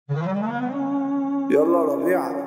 يلا ربيعة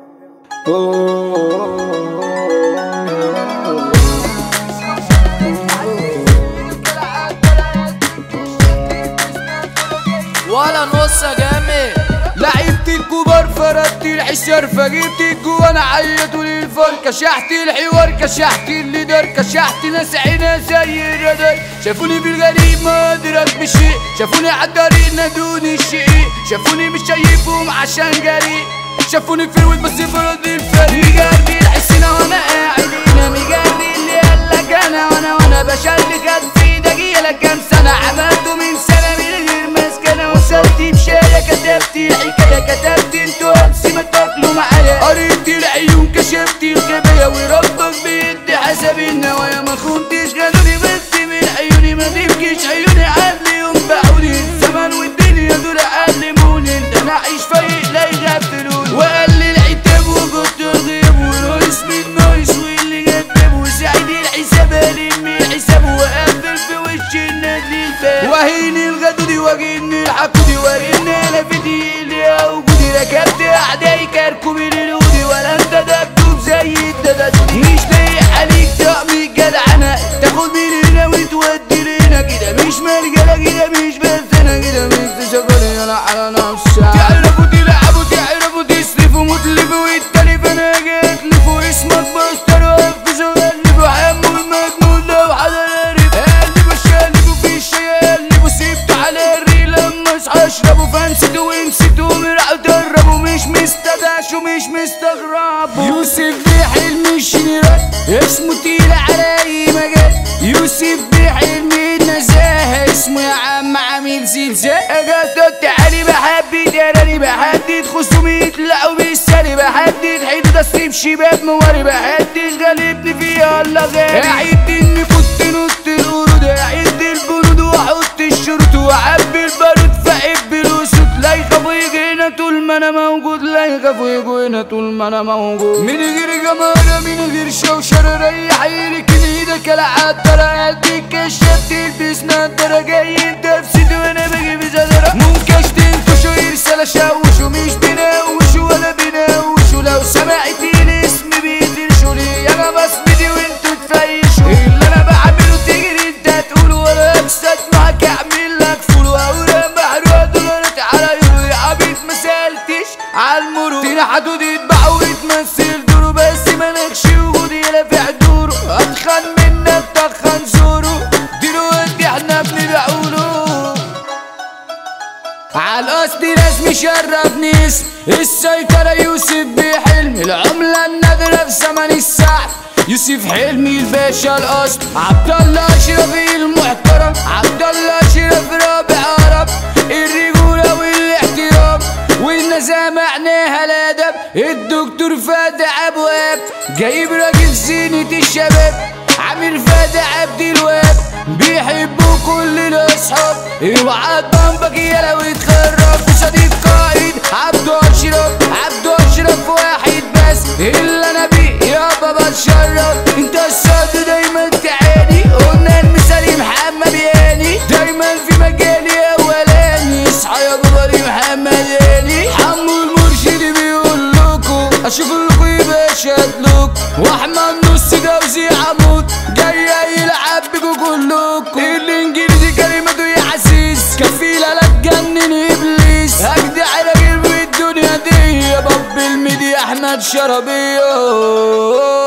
ولا نص يا جامد لعبت الكبار فردت الحشر فجبت الجوان عيطوا للفن كشحت الحوار كشحت الليدر كشحت ناس عينا زي الردر شافوني بالغريب ما ادرك بشيء شافوني عالطريق نادوني الشقيق شافوني مش شايفهم عشان جريء شافوني في الود بس فرد الفريق مجري الحسنا وانا قاعد هنا مجري اللي قالك انا وانا وانا بشارك في ايدك لك كام سنه عملته من سنه من غير مسكنه وصلت بشايه كتبت الحكايه كتبت انتوا همسي ما تاكلوا معايا قريت العيون كشفت الخبايا وربك بيدي حسب النوايا ما كنتش غدري بس من عيوني ما تبكيش عيوني عدل يوم باعوني الزمن والدنيا دول علموني انت انا عايش فايق لا يغفلوني وقال لي العتاب وكنت الغيب وناقص من ناقص واللي جدب وسعيد الحساب الم الحساب وقفل في وش الناس للباب وهيني الغدودي واجهني الحقودي وريني انا في ديلي وجودي ركبت اعدائي كركب الهودي ولا انت دبدوب زي الدبدوب مش لايق عليك طقمي جدعنة تاخد من هنا وتودي لهنا كده مش مرجلة كده مش بس انا كده مش تشغلي انا على نفسي تعرفوا تلعبوا تعرفوا تصرفوا متلفوا والتلف انا جاتلفوا اسمك بستر وقفزوا قلبوا حموا المجنون لو حدا عرف قلبوا شقلبوا في الشاي قلبوا سيبتوا على الري لما اصحى اشربوا فنسيتوا ونسيتوا مرعوا دربوا مش مستدعشوا مش مستغربوا يوسف بحلم الشنيرات اسمه تقيل على اي مجال يوسف بحلم النزاهة اسمه يا عم عامل زلزال اجازت علي بحب داراني بحدد خصومي يطلعوا بالسالي بحدد حدود اصيب شباب مواري بحدد غالبني فيها الله غالي اعد اني كنت نط القرود اعد البرود واحط الشروط واعبي البارود فاحب الاسود لا يخافوا يجوا هنا طول ما انا موجود لا يخافوا يجوا هنا طول ما انا موجود من غير جمالة من غير شوشرة ريح عينك من ايدك العاد ترى قدك كشفت تلبس نضارة جاي انت في سيدي وانا بجيب زدرة ممكن تنكشوا يرسل اشوشوا مش بناوشوا ولا بناوشوا لو سمعت الاسم بيترشوا لي انا بصمتي وانتوا تفيشوا اللي انا بعمله تجري انت تقول ولا اكسد معاك اعمل لك فول واوراق محروقة دولارات على يورو يا عبيط ما سالتش عالمرور تنحتوا تتبعوا وتمثل دوره بس مالكش وجود يلا في حضوره اتخن منك تخن زوره دلوقتي احنا بنبيعوله عالقصد ناس مشرفني اسم السيطرة يوسف بحلمي العملة النادرة في زمن السعد يوسف حلمي الباشا الأصل عبد الله أشرف المحترم عبد الله أشرف رابع عرب الرجولة والاحترام والنزاهة معناها الأدب الدكتور فاتح أبواب جايب راجل زينة الشباب عامل فاتح عبد الوهاب بيحبوا كل الاصحاب اوعى ضمبك يا لو يتخرب صديق قائد عبده اشرف عبده اشرف واحد بس الا انا بيه يابا بتشرف انت الصاد دايما تعاني قلنا المثالي محمد ياني دايما في مجالي اولاني اصحى يا بابا محمد ياني حمو المرشد بيقول لكم اشوف لكم يبقى شادلوك واحمد نص جوزي عمود جاي يلعب بيكوا كلكم الانجليزي كلمته يا عزيز كفيلة لا تجنن ابليس اجدع راجل بالدنيا دي يا باب الميديا احمد شربيه